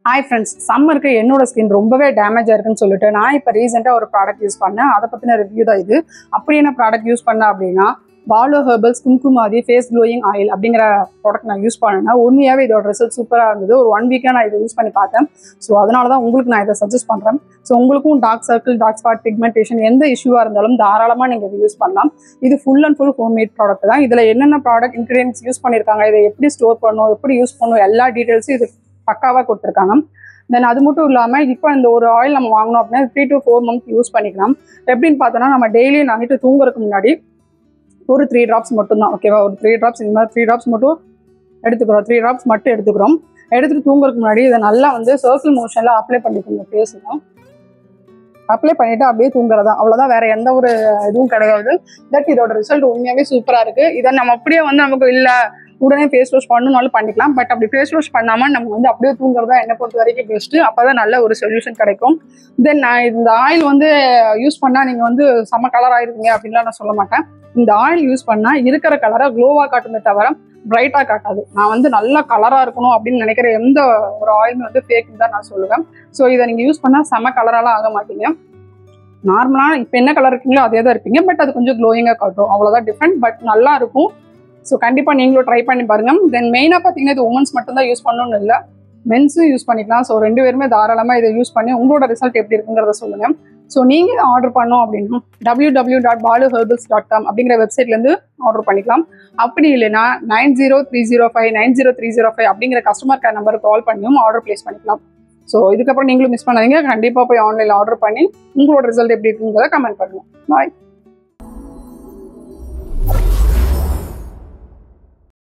hi friends சம்மருக்கு என்னோட skin ரொம்பவே டேமேஜாக இருக்குன்னு சொல்லிட்டு நான் இப்போ ரீசெண்டாக ஒரு ப்ராடக்ட் யூஸ் பண்ணேன் அதை பற்றின ரிவ்யூ தான் இது அப்படி என்ன ப்ராடக்ட் யூஸ் பண்ணேன் அப்படின்னா பாலோ herbals Kumkumadi face glowing oil அப்படிங்கிற ப்ராடக்ட் நான் யூஸ் பண்ணேன் உண்மையாகவே இதோட ரிசல்ட் சூப்பராக இருந்தது ஒரு ஒன் வீக்காக நான் இதை யூஸ் பண்ணி பார்த்தேன் ஸோ அதனால தான் உங்களுக்கு நான் இதை சஜஸ்ட் பண்ணுறேன் ஸோ உங்களுக்கும் dark circle dark spot pigmentation எந்த இஷ்யூவாக இருந்தாலும் தாராளமாக நீங்கள் இதை யூஸ் பண்ணலாம் இது full and full home made product தான் இதில் என்னென்ன ப்ராடக்ட் இன்க்ரீடியன்ஸ் யூஸ் பண்ணியிருக்காங்க இதை எப்படி ஸ்டோர் பண்ணணும் எப்படி யூஸ் பண்ணணும் எல்லா டீட்டெயில்ஸும் இது பக்காவாக கொடுத்துருக்காங்க தென் அது மட்டும் இல்லாமல் இப்போ இந்த ஒரு ஆயில் நம்ம வாங்கினோம் அப்படின்னா three to four month use பண்ணிக்கலாம் எப்படின்னு பார்த்தோன்னா நம்ம டெய்லி நைட்டு தூங்குறதுக்கு முன்னாடி ஒரு த்ரீ ட்ராப்ஸ் மட்டும்தான் ஓகேவா ஒரு த்ரீ ட்ராப்ஸ் இந்த மாதிரி த்ரீ ட்ராப்ஸ் மட்டும் எடுத்துக்கிறோம் த்ரீ ட்ராப்ஸ் மட்டும் எடுத்துக்கிறோம் எடுத்துட்டு தூங்குறதுக்கு முன்னாடி இதை நல்லா வந்து சர்க்கிள் மோஷனில் அப்ளை பண்ணிக்கோங்க ஃபேஸில் அப்ளை பண்ணிட்டு அப்படியே தூங்குறதா அவ்வளோதான் வேற எந்த ஒரு இதுவும் கிடையாது தட் இதோட ரிசல்ட் உண்மையாகவே சூப்பராக இருக்கு இதை நம்ம அப்படியே வந்து நமக்கு இல்லை உடனே ஃபேஸ் வாஷ் பண்ணணும்னாலும் பண்ணிக்கலாம் பட் அப்படி ஃபேஸ் வாஷ் பண்ணாமல் நம்ம வந்து அப்படியே தூங்குறதா என்னை பொறுத்த வரைக்கும் பெஸ்ட்டு அப்போ தான் நல்ல ஒரு சொல்யூஷன் கிடைக்கும் தென் நான் இந்த ஆயில் வந்து யூஸ் பண்ணால் நீங்கள் வந்து செம்ம கலர் ஆயிருக்கீங்க அப்படின்லாம் நான் சொல்ல மாட்டேன் இந்த ஆயில் யூஸ் பண்ணால் இருக்கிற கலரை க்ளோவாக காட்டுமே தவிர பிரைட்டாக காட்டாது நான் வந்து நல்ல கலராக இருக்கணும் அப்படின்னு நினைக்கிற எந்த ஒரு ஆயிலுமே வந்து ஃபேக் தான் நான் சொல்லுவேன் ஸோ இதை நீங்கள் யூஸ் பண்ணால் செம கலராலாம் ஆக மாட்டீங்க நார்மலாக இப்போ என்ன கலர் இருக்கீங்களோ அதே தான் இருப்பீங்க பட் அது கொஞ்சம் க்ளோயிங்காக காட்டும் அவ்வளோதான் டிஃப்ரெண்ட் பட் நல்லா இருக்கும் ஸோ கண்டிப்பாக நீங்களும் ட்ரை பண்ணி பாருங்க தென் மெயினாக பார்த்தீங்கன்னா இது உமன்ஸ் மட்டும் தான் யூஸ் பண்ணணும்னு இல்லை மென்ஸும் யூஸ் பண்ணிக்கலாம் ஸோ ரெண்டு பேருமே தாராளமாக இதை யூஸ் பண்ணி உங்களோட ரிசல்ட் எப்படி இருக்குங்கிறத சொல்லுங்க ஸோ நீங்கள் ஆர்டர் பண்ணோம் அப்படின்னா W W dot Balu herbals dot com அப்படிங்கிற வெப்சைட்லேருந்து ஆர்டர் பண்ணிக்கலாம் அப்படி இல்லைன்னா nine zero three zero five nine zero three zero five அப்படிங்கிற கஸ்டமர் கேர் நம்பருக்கு கால் பண்ணியும் ஆர்டர் ப்ளேஸ் பண்ணிக்கலாம் ஸோ இதுக்கப்புறம் நீங்களும் மிஸ் பண்ணாதீங்க கண்டிப்பாக போய் ஆன்லைனில் ஆர்டர் பண்ணி உங்களோட ரிசல்ட் எப்படி இருக்குங்கிறத கமெண்ட் பண்ணுங்க பாய்